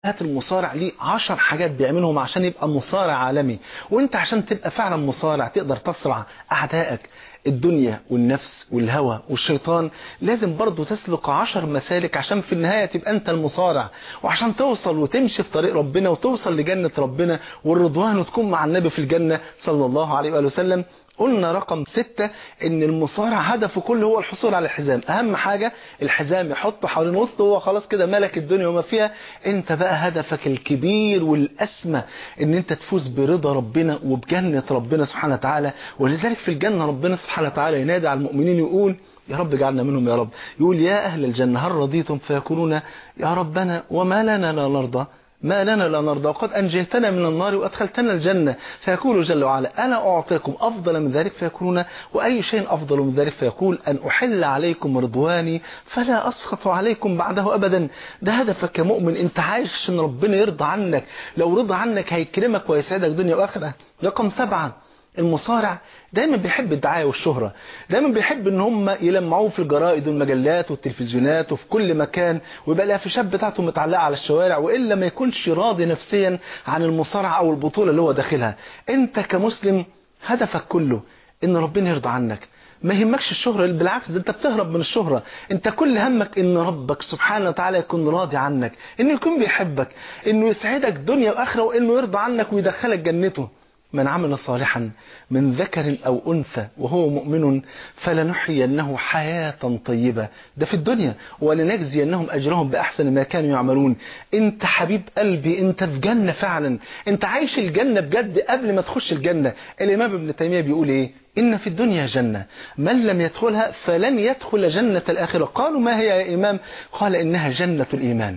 هات المصارع ليه عشر حاجات بيعملهم عشان يبقى مصارع عالمي وانت عشان تبقى فعلا مصارع تقدر تصرع اعدائك الدنيا والنفس والهوى والشيطان لازم برضو تسلك عشر مسالك عشان في النهاية تبقى انت المصارع وعشان توصل وتمشي في طريق ربنا وتوصل لجنة ربنا والرضوان وتكون مع النبي في الجنة صلى الله عليه وآله وسلم قلنا رقم ستة ان المصارع هدفه كله هو الحصول على الحزام اهم حاجة الحزام يحطه حوالين وسطه هو خلاص كده ملك الدنيا وما فيها انت بقى هدفك الكبير والاسمى ان انت تفوز برضا ربنا وبجنة ربنا سبحانه وتعالى ولذلك في الجنة ربنا سبحانه وتعالى ينادي على المؤمنين يقول يا رب اجعلنا منهم يا رب يقول يا أهل الجنة هل رضيتم فيقولون يا ربنا وما لنا لا نرضى ما لنا لا نرضى وقد أنجيتنا من النار وأدخلتنا الجنة فيقول جل وعلا أنا أعطيكم أفضل من ذلك فيقولون وأي شيء أفضل من ذلك فيقول أن أحل عليكم رضواني فلا أسخط عليكم بعده أبدا ده هدفك يا مؤمن أنت عايش عشان ربنا يرضى عنك لو رضى عنك هيكرمك ويسعدك دنيا وآخرة رقم سبعة المصارع دايما بيحب الدعاية والشهرة دايما بيحب ان هم يلمعوه في الجرائد والمجلات والتلفزيونات وفي كل مكان ويبقى الافيشات بتاعته متعلقة على الشوارع وإلا ما يكونش راضي نفسيا عن المصارعة او البطولة اللي هو داخلها انت كمسلم هدفك كله ان ربنا يرضى عنك ما يهمكش الشهرة بالعكس ده انت بتهرب من الشهرة انت كل همك ان ربك سبحانه وتعالى يكون راضي عنك انه يكون بيحبك انه يسعدك دنيا واخرة وانه يرضى عنك ويدخلك جنته من عمل صالحا من ذكر أو أنثى وهو مؤمن فلنحيينه حياة طيبة ده في الدنيا ولنجزينهم أجرهم بأحسن ما كانوا يعملون انت حبيب قلبي انت في جنة فعلا انت عايش الجنة بجد قبل ما تخش الجنة الإمام ابن تيمية بيقول ايه إن في الدنيا جنة من لم يدخلها فلن يدخل جنة الآخرة قالوا ما هي يا إمام قال إنها جنة الإيمان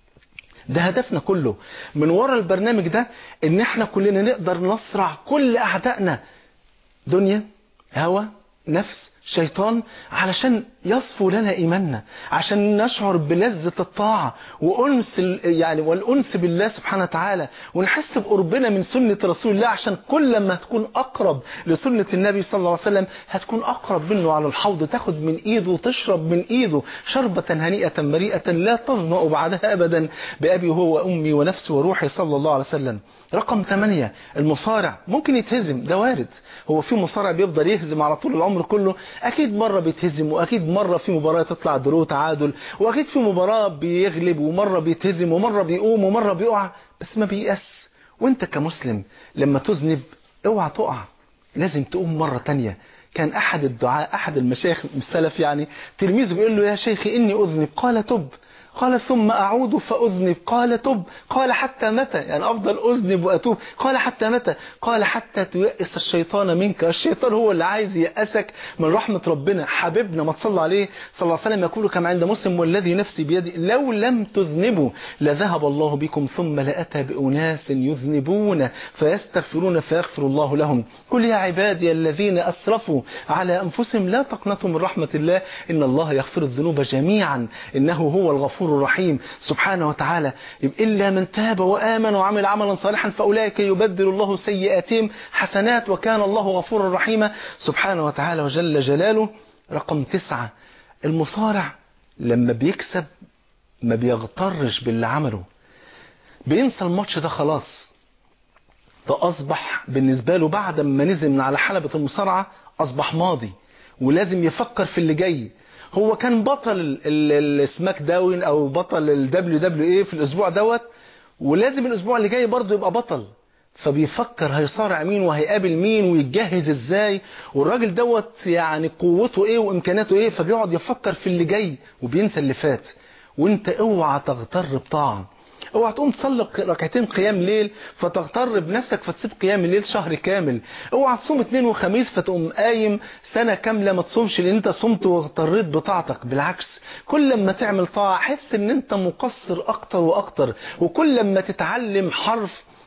ده هدفنا كله من وراء البرنامج ده ان احنا كلنا نقدر نصرع كل اعدائنا دنيا هوى نفس شيطان علشان يصفو لنا إيماننا عشان نشعر بلذة الطاعة وأنس يعني والأنس بالله سبحانه وتعالى ونحس بقربنا من سنة رسول الله عشان كل ما تكون أقرب لسنة النبي صلى الله عليه وسلم هتكون أقرب منه على الحوض تاخد من إيده وتشرب من إيده شربة هنيئة مريئة لا تظمأ بعدها أبدا بأبي هو وأمي ونفسي وروحي صلى الله عليه وسلم رقم 8 المصارع ممكن يتهزم ده وارد هو في مصارع بيفضل يهزم على طول العمر كله أكيد مرة بيتهزم وأكيد مرة في مباراة تطلع درو تعادل وأكيد في مباراة بيغلب ومرة بيتهزم ومرة بيقوم ومرة بيقع بس ما بيأس وانت كمسلم لما تذنب اوعى تقع لازم تقوم مرة تانية كان أحد الدعاء أحد المشايخ السلف يعني تلميذه بيقول له يا شيخي إني أذنب قال تب قال ثم أعود فأذنب قال تب قال حتى متى يعني أفضل أذنب وأتوب قال حتى متى قال حتى تيأس الشيطان منك الشيطان هو اللي عايز يأسك من رحمة ربنا حبيبنا ما تصلى عليه صلى الله عليه وسلم يقول كما عند مسلم والذي نفسي بيدي لو لم تذنبوا لذهب الله بكم ثم لأتى بأناس يذنبون فيستغفرون فيغفر الله لهم قل يا عبادي الذين أسرفوا على أنفسهم لا تقنطوا من رحمة الله إن الله يغفر الذنوب جميعا إنه هو الغفور الرحيم سبحانه وتعالى إلا من تاب وآمن وعمل عملا صالحا فأولئك يبدل الله سيئاتهم حسنات وكان الله غفورا رحيما سبحانه وتعالى وجل جلاله رقم تسعة المصارع لما بيكسب ما بيغترش باللي عمله بينسى الماتش ده خلاص فأصبح بالنسبة له بعد ما نزل من على حلبة المصارعة أصبح ماضي ولازم يفكر في اللي جاي هو كان بطل السماك داون او بطل الدبليو دبليو اي في الاسبوع دوت ولازم الاسبوع اللي جاي برضه يبقى بطل فبيفكر هيصارع مين وهيقابل مين ويتجهز ازاي والراجل دوت يعني قوته ايه وامكاناته ايه فبيقعد يفكر في اللي جاي وبينسى اللي فات وانت اوعى تغتر بطاعه اوعى تقوم تصلي ركعتين قيام ليل فتغتر بنفسك فتسيب قيام الليل شهر كامل اوعى تصوم اثنين وخميس فتقوم قايم سنة كاملة ما تصومش لان انت صمت واغتريت بطاعتك بالعكس كل ما تعمل طاعة حس ان انت مقصر اكتر واكتر وكل ما تتعلم حرف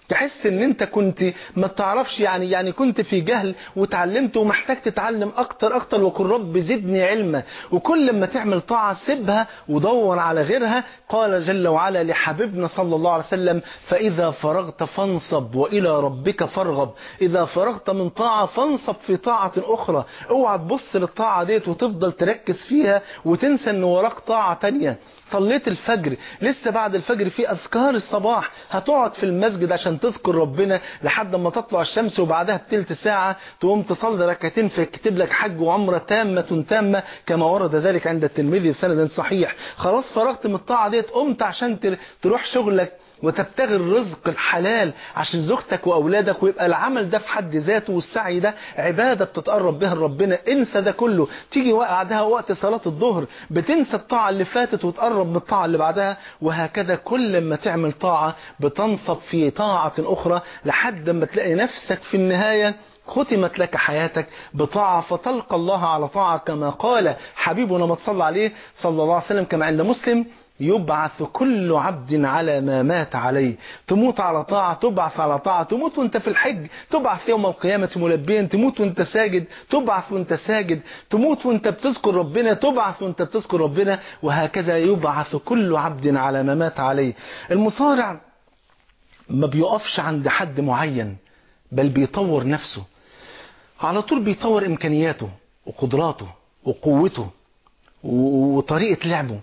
تحس ان انت كنت ما تعرفش يعني يعني كنت في جهل وتعلمت ومحتاج تتعلم اكتر اكتر وقل رب زدني علما وكل ما تعمل طاعة سيبها ودور على غيرها قال جل وعلا لحبيبنا صلى الله عليه وسلم فإذا فرغت فانصب وإلى ربك فارغب إذا فرغت من طاعة فانصب في طاعة أخرى اوعى تبص للطاعة ديت وتفضل تركز فيها وتنسى ان وراك طاعة تانية صليت الفجر لسه بعد الفجر في أذكار الصباح هتقعد في المسجد عشان تذكر ربنا لحد ما تطلع الشمس وبعدها بتلت ساعة تقوم تصلي ركعتين فيكتب لك حج وعمرة تامة تامة كما ورد ذلك عند الترمذي بسند صحيح خلاص فرغت من الطاعة ديت قمت عشان تروح شغلك وتبتغي الرزق الحلال عشان زوجتك وأولادك ويبقى العمل ده في حد ذاته والسعي ده عبادة بتتقرب بها لربنا انسى ده كله تيجي بعدها وقت صلاة الظهر بتنسى الطاعة اللي فاتت وتقرب من الطاعة اللي بعدها وهكذا كل ما تعمل طاعة بتنصب في طاعة أخرى لحد ما تلاقي نفسك في النهاية ختمت لك حياتك بطاعة فتلقى الله على طاعة كما قال حبيبنا ما تصلى عليه صلى الله عليه وسلم كما عند مسلم يبعث كل عبد على ما مات عليه تموت على طاعة تبعث على طاعة تموت وانت في الحج تبعث يوم القيامة ملبيا تموت وانت ساجد تبعث وانت ساجد تموت وانت بتذكر ربنا تبعث وانت بتذكر ربنا وهكذا يبعث كل عبد على ما مات عليه المصارع ما بيقفش عند حد معين بل بيطور نفسه على طول بيطور إمكانياته وقدراته وقوته وطريقة لعبه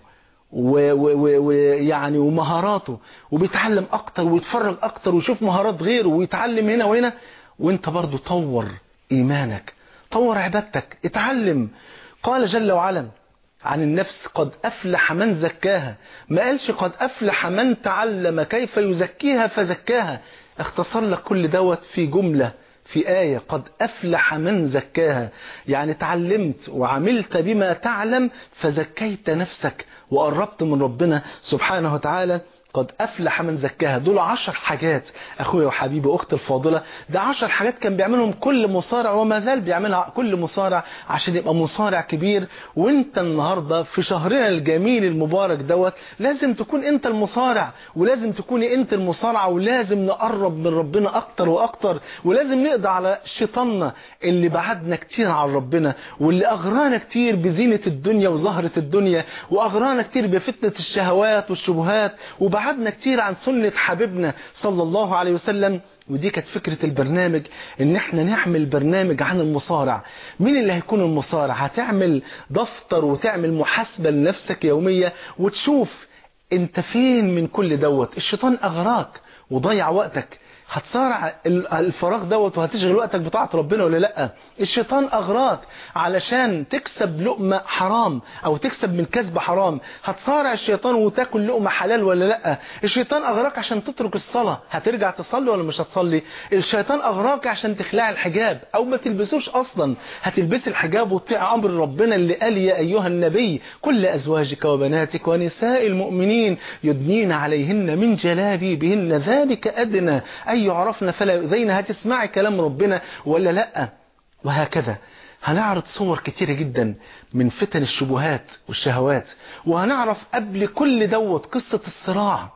ويعني ومهاراته وبيتعلم اكتر ويتفرج اكتر ويشوف مهارات غيره ويتعلم هنا وهنا وانت برضو طور ايمانك طور عبادتك اتعلم قال جل وعلا عن النفس قد أفلح من زكاها ما قالش قد أفلح من تعلم كيف يزكيها فزكاها اختصر لك كل دوت في جملة في آية قد أفلح من زكاها يعني تعلمت وعملت بما تعلم فزكيت نفسك وقربت من ربنا سبحانه وتعالى قد أفلح من زكاها دول عشر حاجات أخويا وحبيبي أختي الفاضلة ده عشر حاجات كان بيعملهم كل مصارع وما زال بيعملها كل مصارع عشان يبقى مصارع كبير وانت النهاردة في شهرنا الجميل المبارك دوت لازم تكون انت المصارع ولازم تكوني انت المصارعة ولازم نقرب من ربنا أكتر وأكتر ولازم نقضي على شيطاننا اللي بعدنا كتير عن ربنا واللي أغرانا كتير بزينة الدنيا وزهرة الدنيا وأغرانا كتير بفتنة الشهوات والشبهات وبعد بعدنا كتير عن سنة حبيبنا صلى الله عليه وسلم ودي كانت فكرة البرنامج ان احنا نعمل برنامج عن المصارع مين اللي هيكون المصارع هتعمل دفتر وتعمل محاسبة لنفسك يومية وتشوف انت فين من كل دوت الشيطان اغراك وضيع وقتك هتصارع الفراغ دوت وهتشغل وقتك بطاعة ربنا ولا لا الشيطان اغراك علشان تكسب لقمة حرام او تكسب من كسب حرام هتصارع الشيطان وتاكل لقمة حلال ولا لا الشيطان اغراك عشان تترك الصلاة هترجع تصلي ولا مش هتصلي الشيطان اغراك عشان تخلع الحجاب او ما تلبسوش اصلا هتلبس الحجاب وتطيع امر ربنا اللي قال يا ايها النبي كل ازواجك وبناتك ونساء المؤمنين يدنين عليهن من جلابيبهن ذلك ادنى أن يعرفن فلا يؤذين هتسمعي كلام ربنا ولا لا وهكذا هنعرض صور كتيرة جدا من فتن الشبهات والشهوات وهنعرف قبل كل دوت قصة الصراع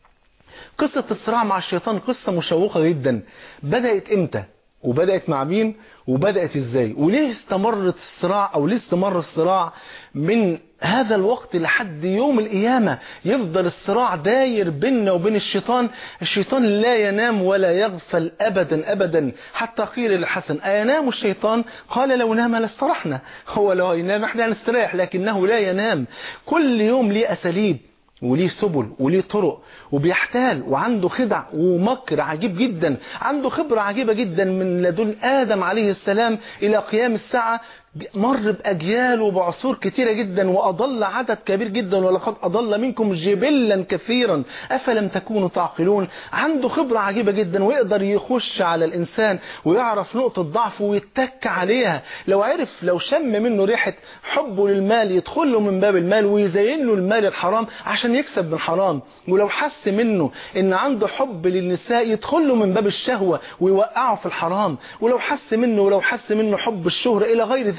قصة الصراع مع الشيطان قصة مشوقة جدا بدأت امتى وبدأت مع مين وبدأت ازاي وليه استمرت الصراع او ليه استمر الصراع من هذا الوقت لحد يوم القيامة يفضل الصراع داير بيننا وبين الشيطان الشيطان لا ينام ولا يغفل أبدا أبدا حتى قيل للحسن أينام الشيطان قال لو نام لاسترحنا هو لو ينام احنا نستريح لكنه لا ينام كل يوم ليه أساليب وليه سبل وليه طرق وبيحتال وعنده خدع ومكر عجيب جدا عنده خبرة عجيبة جدا من لدن آدم عليه السلام إلى قيام الساعة مر بأجيال وبعصور كتيرة جدا وأضل عدد كبير جدا ولقد أضل منكم جبلا كثيرا أفلم تكونوا تعقلون عنده خبرة عجيبة جدا ويقدر يخش على الإنسان ويعرف نقطة ضعفه ويتك عليها لو عرف لو شم منه ريحة حبه للمال يدخل له من باب المال ويزين له المال الحرام عشان يكسب من حرام ولو حس منه ان عنده حب للنساء يدخل له من باب الشهوة ويوقعه في الحرام ولو حس منه ولو حس منه حب الشهرة إلى غير ذلك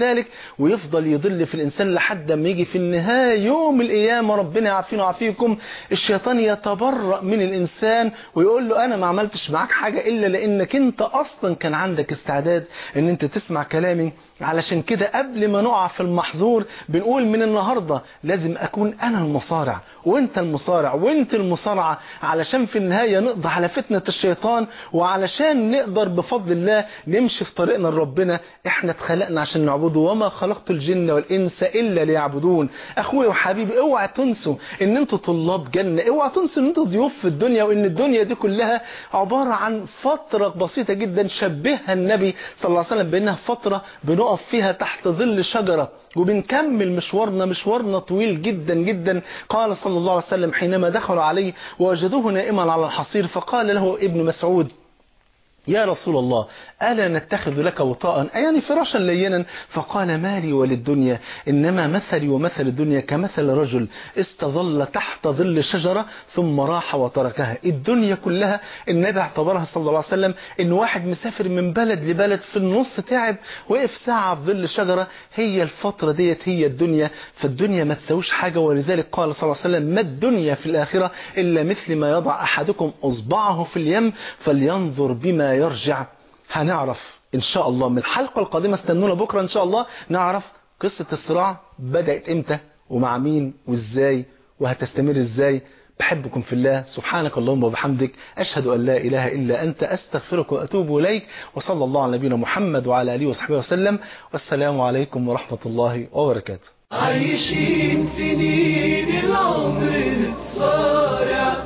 ذلك ويفضل يضل في الإنسان لحد ما يجي في النهاية يوم القيامة ربنا يعافينا ويعافيكم الشيطان يتبرأ من الإنسان ويقول له أنا ما عملتش معاك حاجة إلا لأنك أنت أصلا كان عندك استعداد أن أنت تسمع كلامي علشان كده قبل ما نقع في المحظور بنقول من النهاردة لازم أكون أنا المصارع وأنت المصارع وأنت المصارعة علشان في النهاية نقضي على فتنة الشيطان وعلشان نقدر بفضل الله نمشي في طريقنا لربنا احنا اتخلقنا عشان نعبده وما خلقت الجن والإنس إلا ليعبدون أخويا وحبيبي اوعى تنسوا ان انتوا طلاب جنة اوعى تنسوا ان انتوا ضيوف في الدنيا وان الدنيا دي كلها عبارة عن فترة بسيطة جدا شبهها النبي صلى الله عليه وسلم بانها فترة بنقف فيها تحت ظل شجرة وبنكمل مشوارنا مشوارنا طويل جدا جدا قال صلى الله عليه وسلم حينما دخلوا عليه ووجدوه نائما على الحصير فقال له ابن مسعود يا رسول الله ألا نتخذ لك وطاء يعني فراشا لينا فقال مالي وللدنيا إنما مثلي ومثل الدنيا كمثل رجل استظل تحت ظل شجرة ثم راح وتركها الدنيا كلها النبي اعتبرها صلى الله عليه وسلم إن واحد مسافر من بلد لبلد في النص تعب وقف ساعة في ظل شجرة هي الفترة ديت هي الدنيا فالدنيا ما تساويش حاجة ولذلك قال صلى الله عليه وسلم ما الدنيا في الآخرة إلا مثل ما يضع أحدكم أصبعه في اليم فلينظر بما يرجع هنعرف إن شاء الله من الحلقة القادمة استنونا بكرة إن شاء الله نعرف قصة الصراع بدأت إمتى ومع مين وإزاي وهتستمر إزاي بحبكم في الله سبحانك اللهم وبحمدك أشهد أن لا إله إلا أنت أستغفرك وأتوب إليك وصلى الله على نبينا محمد وعلى آله وصحبه وسلم والسلام عليكم ورحمة الله وبركاته عايشين سنين العمر نتصارع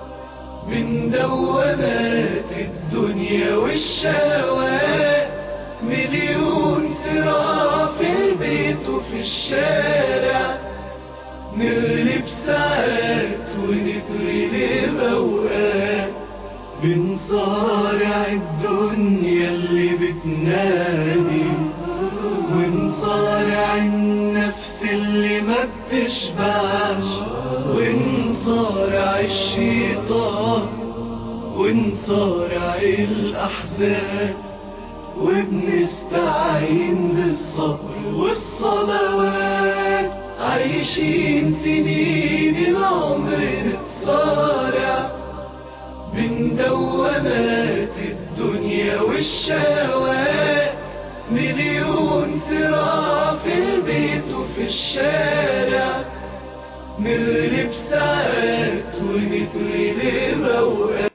من دوامات الدنيا والشهوات مليون صراع في البيت وفي الشارع نغلب ساعات ونتغلب اوقات بنصارع الدنيا اللي بتنادي ونصارع النفس اللي ما بتشبعش ونصارع الشيطان ونصارع الأحزان وبنستعين بالصبر والصلوات عايشين سنين العمر نتصارع من دوامات الدنيا والشهوات مليون صراع في البيت وفي الشارع نغلب ساعات ونتغلب اوقات